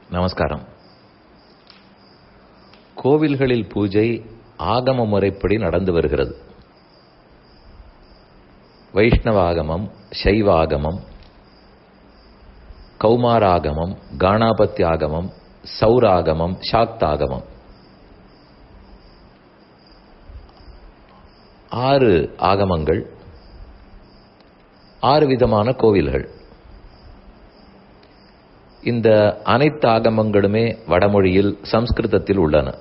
நமஸ்காரம் கோவில்களில் பூஜை ஆகம முறைப்படி நடந்து வருகிறது வைஷ்ணவ ஆகமம் சைவ ஆகமம் கௌமாராகமம் காணாபத்தி ஆகமம் சௌராகமம் சாக்தாகமம் ஆறு ஆகமங்கள் ஆறு விதமான கோவில்கள் இந்த அனைத்து ஆகமங்களுமே வடமொழியில் சம்ஸ்கிருதத்தில் உள்ளன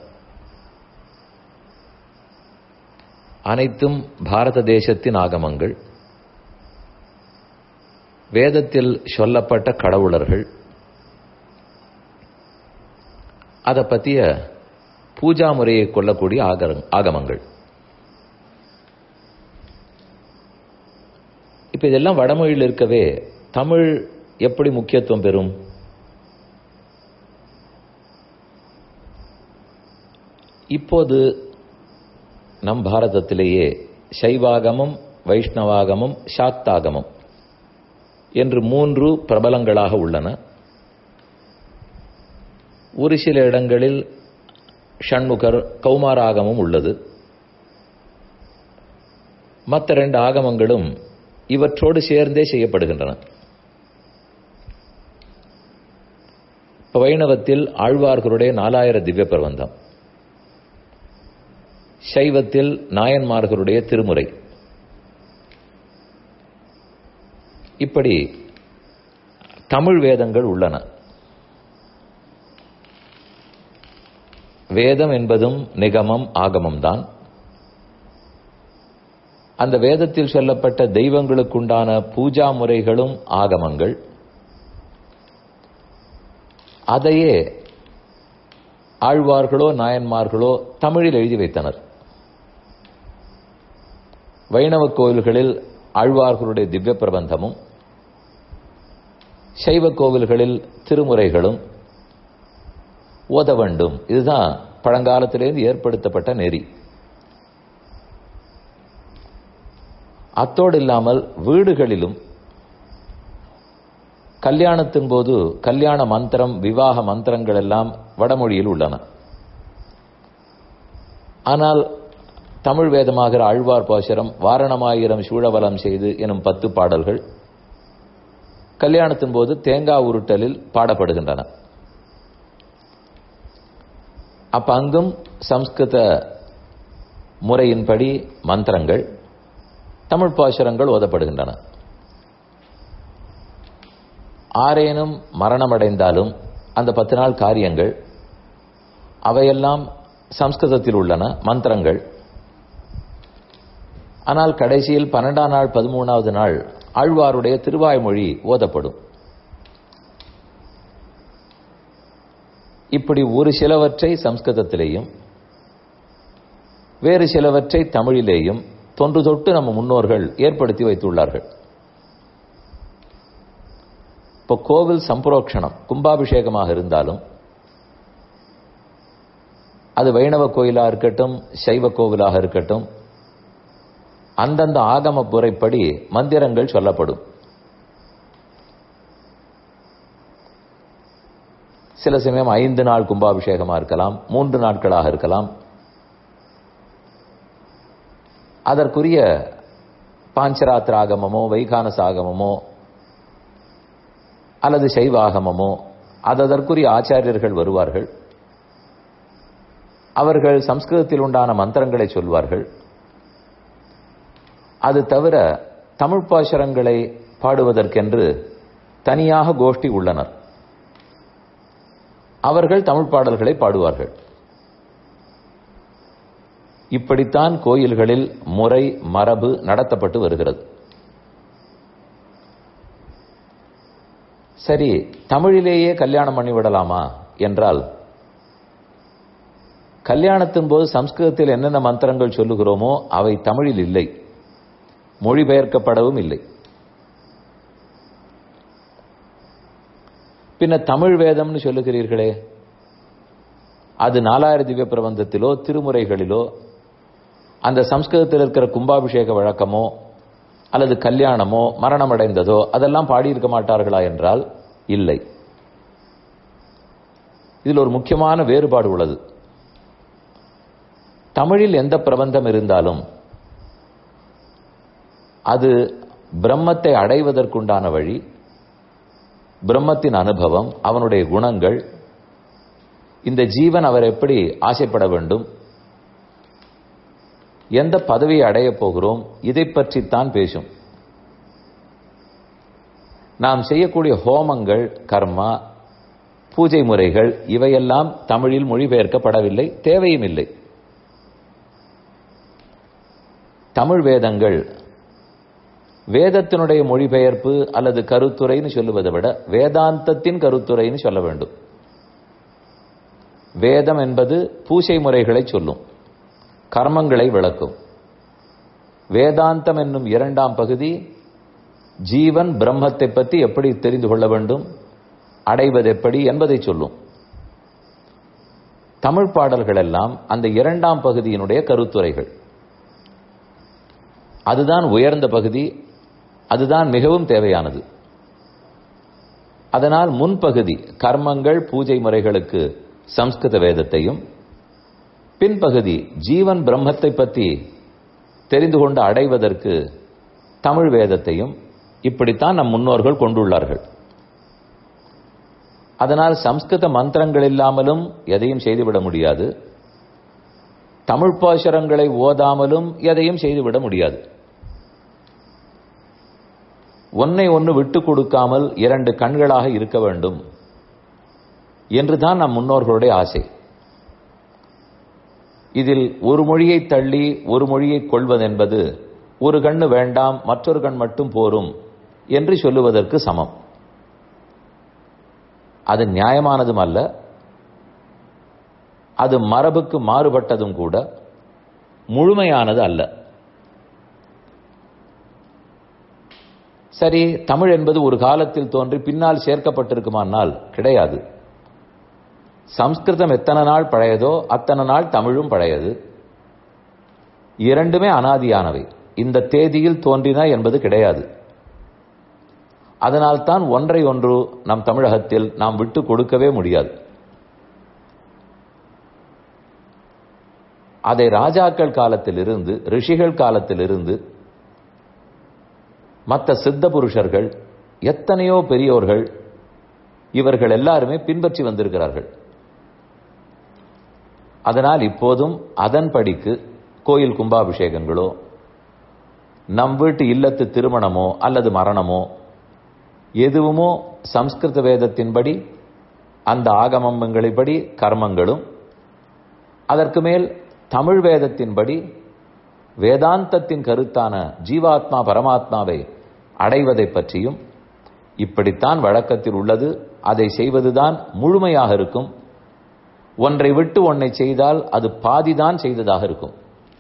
அனைத்தும் பாரத தேசத்தின் ஆகமங்கள் வேதத்தில் சொல்லப்பட்ட கடவுளர்கள் அதை பற்றிய பூஜா முறையை கொள்ளக்கூடிய ஆகமங்கள் இப்ப இதெல்லாம் வடமொழியில் இருக்கவே தமிழ் எப்படி முக்கியத்துவம் பெறும் இப்போது நம் பாரதத்திலேயே சைவாகமம் வைஷ்ணவாகமம் சாக்தாகமம் என்று மூன்று பிரபலங்களாக உள்ளன ஒரு சில இடங்களில் ஷண்முகர் கௌமாராகமும் உள்ளது மற்ற ரெண்டு ஆகமங்களும் இவற்றோடு சேர்ந்தே செய்யப்படுகின்றன இப்போ வைணவத்தில் ஆழ்வார்களுடைய நாலாயிர திவ்ய பிரபந்தம் சைவத்தில் நாயன்மார்களுடைய திருமுறை இப்படி தமிழ் வேதங்கள் உள்ளன வேதம் என்பதும் நிகமம் ஆகமம் தான் அந்த வேதத்தில் சொல்லப்பட்ட தெய்வங்களுக்குண்டான பூஜா முறைகளும் ஆகமங்கள் அதையே ஆழ்வார்களோ நாயன்மார்களோ தமிழில் எழுதி வைத்தனர் வைணவ கோவில்களில் ஆழ்வார்களுடைய திவ்ய பிரபந்தமும் சைவ கோவில்களில் திருமுறைகளும் ஓத வேண்டும் இதுதான் பழங்காலத்திலிருந்து ஏற்படுத்தப்பட்ட நெறி அத்தோடு இல்லாமல் வீடுகளிலும் கல்யாணத்தின் போது கல்யாண மந்திரம் விவாக மந்திரங்கள் எல்லாம் வடமொழியில் உள்ளன ஆனால் தமிழ் வேதமாகிற ஆழ்வார் பாசுரம் வாரணமாயிரம் சூழவலம் செய்து எனும் பத்து பாடல்கள் கல்யாணத்தின் போது தேங்காய் உருட்டலில் பாடப்படுகின்றன அப்ப அங்கும் சம்ஸ்கிருத முறையின்படி மந்திரங்கள் தமிழ் பாசுரங்கள் ஓதப்படுகின்றன ஆரேனும் மரணமடைந்தாலும் அந்த பத்து நாள் காரியங்கள் அவையெல்லாம் சம்ஸ்கிருதத்தில் உள்ளன மந்திரங்கள் ஆனால் கடைசியில் பன்னெண்டாம் நாள் பதிமூணாவது நாள் ஆழ்வாருடைய திருவாய்மொழி ஓதப்படும் இப்படி ஒரு சிலவற்றை சம்ஸ்கிருதத்திலேயும் வேறு சிலவற்றை தமிழிலேயும் தொன்று தொட்டு நம்ம முன்னோர்கள் ஏற்படுத்தி வைத்துள்ளார்கள் இப்போ கோவில் சம்பரோக்ஷணம் கும்பாபிஷேகமாக இருந்தாலும் அது வைணவ கோயிலாக இருக்கட்டும் சைவ கோவிலாக இருக்கட்டும் அந்தந்த ஆகம முறைப்படி மந்திரங்கள் சொல்லப்படும் சில சமயம் ஐந்து நாள் கும்பாபிஷேகமாக இருக்கலாம் மூன்று நாட்களாக இருக்கலாம் அதற்குரிய பாஞ்சராத்திர ஆகமமோ வைகானச ஆகமமோ அல்லது சைவ ஆகமமோ அதற்குரிய ஆச்சாரியர்கள் வருவார்கள் அவர்கள் சம்ஸ்கிருதத்தில் உண்டான மந்திரங்களை சொல்வார்கள் அது தவிர தமிழ் பாசுரங்களை பாடுவதற்கென்று தனியாக கோஷ்டி உள்ளனர் அவர்கள் தமிழ் பாடல்களை பாடுவார்கள் இப்படித்தான் கோயில்களில் முறை மரபு நடத்தப்பட்டு வருகிறது சரி தமிழிலேயே கல்யாணம் பண்ணிவிடலாமா என்றால் கல்யாணத்தின் போது சம்ஸ்கிருதத்தில் என்னென்ன மந்திரங்கள் சொல்லுகிறோமோ அவை தமிழில் இல்லை மொழிபெயர்க்கப்படவும் இல்லை பின்ன தமிழ் வேதம்னு சொல்லுகிறீர்களே அது நாலாயிர திவ்ய பிரபந்தத்திலோ திருமுறைகளிலோ அந்த சம்ஸ்கிருதத்தில் இருக்கிற கும்பாபிஷேக வழக்கமோ அல்லது கல்யாணமோ மரணம் அடைந்ததோ அதெல்லாம் பாடியிருக்க மாட்டார்களா என்றால் இல்லை இதில் ஒரு முக்கியமான வேறுபாடு உள்ளது தமிழில் எந்த பிரபந்தம் இருந்தாலும் அது பிரம்மத்தை அடைவதற்குண்டான வழி பிரம்மத்தின் அனுபவம் அவனுடைய குணங்கள் இந்த ஜீவன் அவர் எப்படி ஆசைப்பட வேண்டும் எந்த பதவியை அடையப் போகிறோம் இதை பற்றித்தான் பேசும் நாம் செய்யக்கூடிய ஹோமங்கள் கர்மா பூஜை முறைகள் இவையெல்லாம் தமிழில் மொழிபெயர்க்கப்படவில்லை தேவையும் இல்லை தமிழ் வேதங்கள் வேதத்தினுடைய மொழிபெயர்ப்பு அல்லது கருத்துரைன்னு சொல்லுவதை விட வேதாந்தத்தின் கருத்துரைன்னு சொல்ல வேண்டும் வேதம் என்பது பூசை முறைகளை சொல்லும் கர்மங்களை விளக்கும் வேதாந்தம் என்னும் இரண்டாம் பகுதி ஜீவன் பிரம்மத்தை பற்றி எப்படி தெரிந்து கொள்ள வேண்டும் அடைவது எப்படி என்பதை சொல்லும் தமிழ் பாடல்கள் எல்லாம் அந்த இரண்டாம் பகுதியினுடைய கருத்துரைகள் அதுதான் உயர்ந்த பகுதி அதுதான் மிகவும் தேவையானது அதனால் முன்பகுதி கர்மங்கள் பூஜை முறைகளுக்கு சம்ஸ்கிருத வேதத்தையும் பின்பகுதி ஜீவன் பிரம்மத்தை பற்றி தெரிந்து கொண்டு அடைவதற்கு தமிழ் வேதத்தையும் இப்படித்தான் நம் முன்னோர்கள் கொண்டுள்ளார்கள் அதனால் சம்ஸ்கிருத மந்திரங்கள் இல்லாமலும் எதையும் செய்துவிட முடியாது தமிழ் பாசுரங்களை ஓதாமலும் எதையும் செய்துவிட முடியாது ஒன்னை ஒன்று விட்டு கொடுக்காமல் இரண்டு கண்களாக இருக்க வேண்டும் என்றுதான் நம் முன்னோர்களுடைய ஆசை இதில் ஒரு மொழியை தள்ளி ஒரு மொழியை கொள்வதென்பது ஒரு கண்ணு வேண்டாம் மற்றொரு கண் மட்டும் போரும் என்று சொல்லுவதற்கு சமம் அது நியாயமானதும் அல்ல அது மரபுக்கு மாறுபட்டதும் கூட முழுமையானது அல்ல சரி தமிழ் என்பது ஒரு காலத்தில் தோன்றி பின்னால் சேர்க்கப்பட்டிருக்குமானால் கிடையாது சம்ஸ்கிருதம் எத்தனை நாள் பழையதோ அத்தனை நாள் தமிழும் பழையது இரண்டுமே அனாதியானவை இந்த தேதியில் தோன்றின என்பது கிடையாது அதனால்தான் ஒன்றை ஒன்று நம் தமிழகத்தில் நாம் விட்டு கொடுக்கவே முடியாது அதை ராஜாக்கள் காலத்திலிருந்து ரிஷிகள் காலத்திலிருந்து மற்ற சித்த புருஷர்கள் எத்தனையோ பெரியோர்கள் இவர்கள் எல்லாருமே பின்பற்றி வந்திருக்கிறார்கள் அதனால் இப்போதும் அதன்படிக்கு கோயில் கும்பாபிஷேகங்களோ நம் வீட்டு இல்லத்து திருமணமோ அல்லது மரணமோ எதுவுமோ சம்ஸ்கிருத வேதத்தின்படி அந்த ஆகமங்களின்படி கர்மங்களும் அதற்கு மேல் தமிழ் வேதத்தின்படி வேதாந்தத்தின் கருத்தான ஜீவாத்மா பரமாத்மாவை அடைவதை பற்றியும் இப்படித்தான் வழக்கத்தில் உள்ளது அதை செய்வதுதான் முழுமையாக இருக்கும் ஒன்றை விட்டு ஒன்றை செய்தால் அது பாதிதான் செய்ததாக இருக்கும்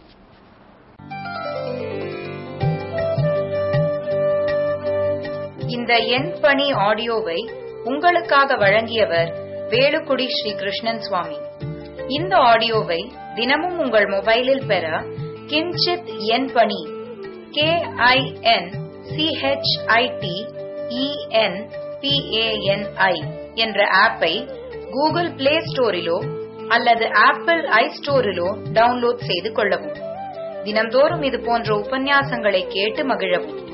இந்த எண் பணி ஆடியோவை உங்களுக்காக வழங்கியவர் வேலுக்குடி ஸ்ரீ கிருஷ்ணன் சுவாமி இந்த ஆடியோவை தினமும் உங்கள் மொபைலில் பெற கிஞ்சித் எண் பணி கே ஐ என் சிஹெச்ஐடி இஎன் பிஏஎன்ஐ என்ற ஆப்பை கூகுள் பிளே ஸ்டோரிலோ அல்லது ஆப்பிள் ஐ ஸ்டோரிலோ டவுன்லோட் செய்து கொள்ளவும் தினம்தோறும் இது போன்ற உபன்யாசங்களை கேட்டு மகிழவும்